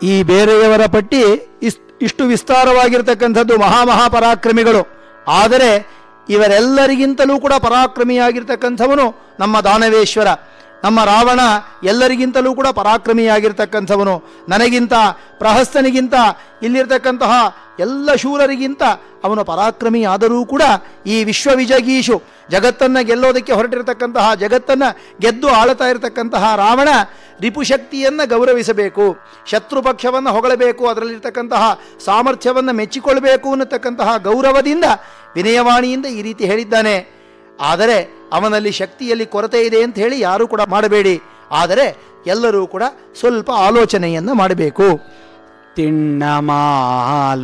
ಈ ಬೇರೆಯವರ ಪಟ್ಟಿ ಇಸ್- ಇಷ್ಟು ವಿಸ್ತಾರವಾಗಿರ್ತಕ್ಕಂಥದ್ದು ಮಹಾಮಹಾಪರಾಕ್ರಮಿಗಳು ಆದರೆ ಇವರೆಲ್ಲರಿಗಿಂತಲೂ ಕೂಡ ಪರಾಕ್ರಮಿಯಾಗಿರ್ತಕ್ಕಂಥವನು ನಮ್ಮ ದಾನವೇಶ್ವರ ನಮ್ಮ ರಾವಣ ಎಲ್ಲರಿಗಿಂತಲೂ ಕೂಡ ಪರಾಕ್ರಮಿಯಾಗಿರ್ತಕ್ಕಂಥವನು ನನಗಿಂತ ಪ್ರಹಸ್ತನಿಗಿಂತ ಇಲ್ಲಿರ್ತಕ್ಕಂತಹ ಎಲ್ಲ ಶೂರರಿಗಿಂತ ಅವನು ಪರಾಕ್ರಮಿ ಆದರೂ ಕೂಡ ಈ ವಿಶ್ವವಿಜಗೀಶು ಜಗತ್ತನ್ನು ಗೆಲ್ಲೋದಕ್ಕೆ ಹೊರಟಿರತಕ್ಕಂತಹ ಜಗತ್ತನ್ನು ಗೆದ್ದು ಆಳ್ತಾ ಇರತಕ್ಕಂತಹ ರಾವಣ ರಿಪುಶಕ್ತಿಯನ್ನು ಗೌರವಿಸಬೇಕು ಶತ್ರು ಪಕ್ಷವನ್ನು ಹೊಗಳಬೇಕು ಅದರಲ್ಲಿರ್ತಕ್ಕಂತಹ ಸಾಮರ್ಥ್ಯವನ್ನು ಮೆಚ್ಚಿಕೊಳ್ಬೇಕು ಅನ್ನತಕ್ಕಂತಹ ಗೌರವದಿಂದ ವಿನಯವಾಣಿಯಿಂದ ಈ ರೀತಿ ಹೇಳಿದ್ದಾನೆ ಆದರೆ ಅವನಲ್ಲಿ ಶಕ್ತಿಯಲ್ಲಿ ಕೊರತೆ ಇದೆ ಅಂತ ಹೇಳಿ ಯಾರೂ ಕೂಡ ಮಾಡಬೇಡಿ ಆದರೆ ಎಲ್ಲರೂ ಕೂಡ ಸ್ವಲ್ಪ ಆಲೋಚನೆಯನ್ನು ಮಾಡಬೇಕು ತಿಣ್ಣಮಾಲು